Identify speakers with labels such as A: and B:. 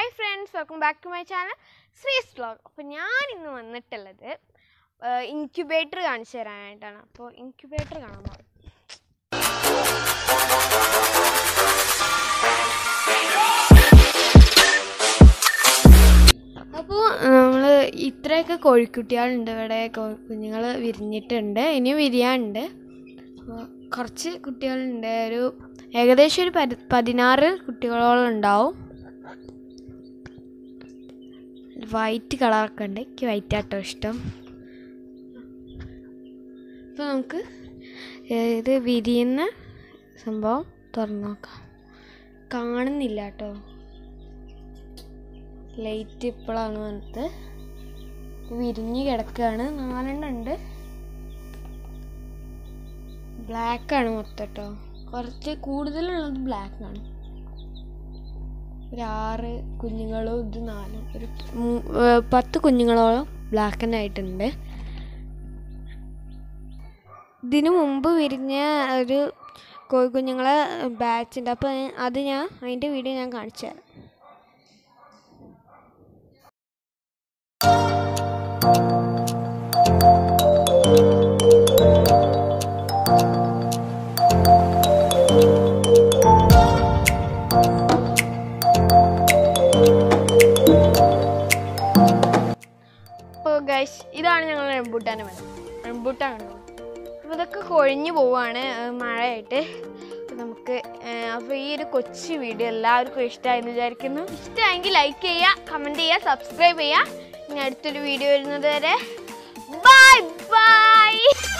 A: hi friends welcome back to my channel Sree's vlog അപ്പോൾ ഞാൻ ഇന്ന് വന്നിട്ടുള്ളത് ഇൻക്യുബേറ്റർ കാണിച്ചു തരാനായിട്ടാണ് അപ്പോൾ ഇൻക്യുബേറ്റർ കാണാൻ പോകും അപ്പോൾ നമ്മൾ ഇത്രയൊക്കെ കോഴിക്കുട്ടികളുണ്ട് ഇവിടെ കുഞ്ഞുങ്ങൾ വിരിഞ്ഞിട്ടുണ്ട് ഇനിയും വിരിയാനുണ്ട് അപ്പോൾ കുറച്ച് കുട്ടികളുണ്ട് ഒരു ഏകദേശം ഒരു പതി പതിനാറ് കുട്ടികളോളം ഉണ്ടാവും വൈറ്റ് കളറൊക്കെ ഉണ്ട് എനിക്ക് വൈറ്റ് ആട്ടോ ഇഷ്ടം അപ്പോൾ നമുക്ക് ഇത് വിരിയുന്ന സംഭവം തുറന്നു നോക്കാം കാണുന്നില്ല കേട്ടോ ലൈറ്റ് ഇപ്പോഴാണ് വന്നത് വിരിഞ്ഞ് കിടക്കുകയാണ് നാലെണ്ണം ഉണ്ട് ബ്ലാക്കാണ് മൊത്തം കേട്ടോ കുറച്ച് കൂടുതലുള്ളത് ബ്ലാക്കാണ് ഒരു ആറ് കുഞ്ഞുങ്ങളും ഇത് നാലും ഒരു മൂ- ഏർ പത്ത് കുഞ്ഞുങ്ങളോളം ബ്ലാക്ക് തന്നെ ആയിട്ടുണ്ട് ഇതിനു മുമ്പ് വിരിഞ്ഞ ഒരു കോഴിക്കുഞ്ഞുങ്ങളെ ബാച്ച് ഉണ്ട് അപ്പോൾ അത് ഞാൻ അതിൻ്റെ വീഡിയോ ഞാൻ കാണിച്ചു തരാം അപ്പോൾ ഗൈസ് ഇതാണ് ഞങ്ങൾ റംബൂട്ടാൻ്റെ മരം റംബൂട്ടാൻ കണ്ടോ അപ്പോൾ ഇതൊക്കെ കൊഴിഞ്ഞു പോവാണ് ഏർ മഴയായിട്ട് അപ്പോൾ നമുക്ക് അപ്പോൾ ഈ ഒരു കൊച്ചു വീഡിയോ എല്ലാവർക്കും ഇഷ്ടമായെന്ന് വിചാരിക്കുന്നു ഇഷ്ടമായെങ്കിൽ ലൈക്ക് ചെയ്യുക കമൻറ്റ് ചെയ്യുക സബ്സ്ക്രൈബ് ചെയ്യുക ഇനി അടുത്തൊരു വീഡിയോ വരുന്നത് വരെ ബൈ ബൈ